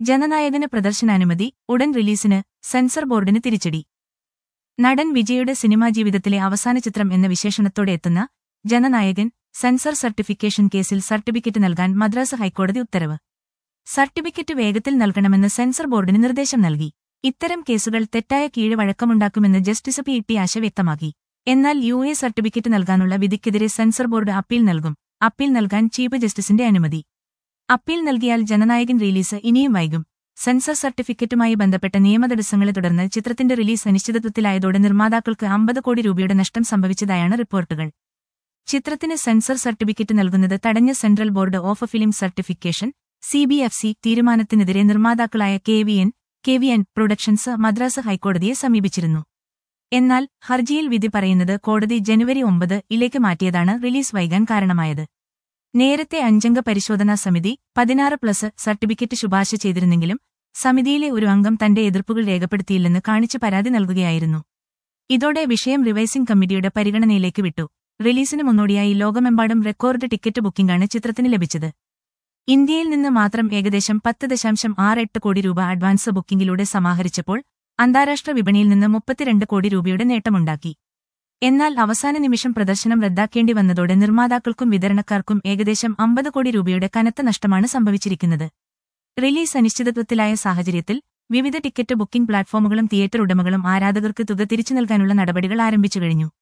ജനനായകന് പ്രദർശനാനുമതി ഉടൻ റിലീസിന് സെൻസർ ബോർഡിന് തിരിച്ചടി നടൻ വിജയുടെ സിനിമാ ജീവിതത്തിലെ അവസാന ചിത്രം എന്ന വിശേഷണത്തോടെ എത്തുന്ന ജനനായകൻ സെൻസർ സർട്ടിഫിക്കേഷൻ കേസിൽ സർട്ടിഫിക്കറ്റ് നൽകാൻ മദ്രാസ് ഹൈക്കോടതി ഉത്തരവ് സർട്ടിഫിക്കറ്റ് വേഗത്തിൽ നൽകണമെന്ന് സെൻസർ ബോർഡിന് നിർദ്ദേശം നൽകി ഇത്തരം കേസുകൾ തെറ്റായ കീഴ്വഴക്കമുണ്ടാക്കുമെന്ന് ജസ്റ്റിസ് പി ടി ആശ വ്യക്തമാക്കി എന്നാൽ യു എ സർട്ടിഫിക്കറ്റ് നൽകാനുള്ള വിധിക്കെതിരെ സെൻസർ ബോർഡ് അപ്പീൽ നൽകും അപ്പീൽ നൽകാൻ ചീഫ് ജസ്റ്റിസിന്റെ അനുമതി അപ്പീൽ നൽകിയാൽ ജനനായകൻ റിലീസ് ഇനിയും വൈകും സെൻസർ സർട്ടിഫിക്കറ്റുമായി ബന്ധപ്പെട്ട നിയമതടസ്സങ്ങളെ തുടർന്ന് ചിത്രത്തിന്റെ റിലീസ് അനിശ്ചിതത്വത്തിലായതോടെ നിർമ്മാതാക്കൾക്ക് അമ്പത് കോടി രൂപയുടെ നഷ്ടം സംഭവിച്ചതായാണ് റിപ്പോർട്ടുകൾ ചിത്രത്തിന് സെൻസർ സർട്ടിഫിക്കറ്റ് നൽകുന്നത് തടഞ്ഞ central board of film certification CBFC തീരുമാനത്തിനെതിരെ നിർമ്മാതാക്കളായ K V N K V N productions Madras ഹൈക്കോടതിയെ സമീപിച്ചിരുന്നു എന്നാൽ ഹർജിയിൽ വിധി പറയുന്നത് കോടതി ജനുവരി ഒമ്പത് ഇലേക്ക് മാറ്റിയതാണ് റിലീസ് വൈകാൻ കാരണമായത് നേരത്തെ അഞ്ചംഗ പരിശോധനാ സമിതി പതിനാറ് പ്ലസ് സർട്ടിഫിക്കറ്റ് ശുപാർശ ചെയ്തിരുന്നെങ്കിലും സമിതിയിലെ ഒരു അംഗം തന്റെ എതിർപ്പുകൾ രേഖപ്പെടുത്തിയില്ലെന്ന് കാണിച്ച് പരാതി നൽകുകയായിരുന്നു ഇതോടെ വിഷയം റിവൈസിംഗ് കമ്മിറ്റിയുടെ പരിഗണനയിലേക്ക് വിട്ടു റിലീസിന് മുന്നോടിയായി ലോകമെമ്പാടും റെക്കോർഡ് ടിക്കറ്റ് ബുക്കിംഗാണ് ചിത്രത്തിന് ലഭിച്ചത് ഇന്ത്യയിൽ നിന്ന് മാത്രം ഏകദേശം പത്ത് ദശാംശം ആറ് എട്ട് കോടി രൂപ അഡ്വാൻസ് ബുക്കിംഗിലൂടെ സമാഹരിച്ചപ്പോൾ അന്താരാഷ്ട്ര വിപണിയിൽ നിന്ന് മുപ്പത്തിരണ്ട് കോടി രൂപയുടെ നേട്ടമുണ്ടാക്കി എന്നാൽ അവസാന നിമിഷം പ്രദർശനം റദ്ദാക്കേണ്ടി വന്നതോടെ നിർമ്മാതാക്കൾക്കും വിതരണക്കാർക്കും ഏകദേശം അമ്പത് കോടി രൂപയുടെ കനത്ത നഷ്ടമാണ് സംഭവിച്ചിരിക്കുന്നത് റിലീസ് അനിശ്ചിതത്വത്തിലായ സാഹചര്യത്തിൽ വിവിധ ടിക്കറ്റ് ബുക്കിംഗ് പ്ലാറ്റ്ഫോമുകളും തിയേറ്റർ ഉടമകളും ആരാധകർക്ക് തുക തിരിച്ചു നൽകാനുള്ള നടപടികൾ ആരംഭിച്ചു കഴിഞ്ഞു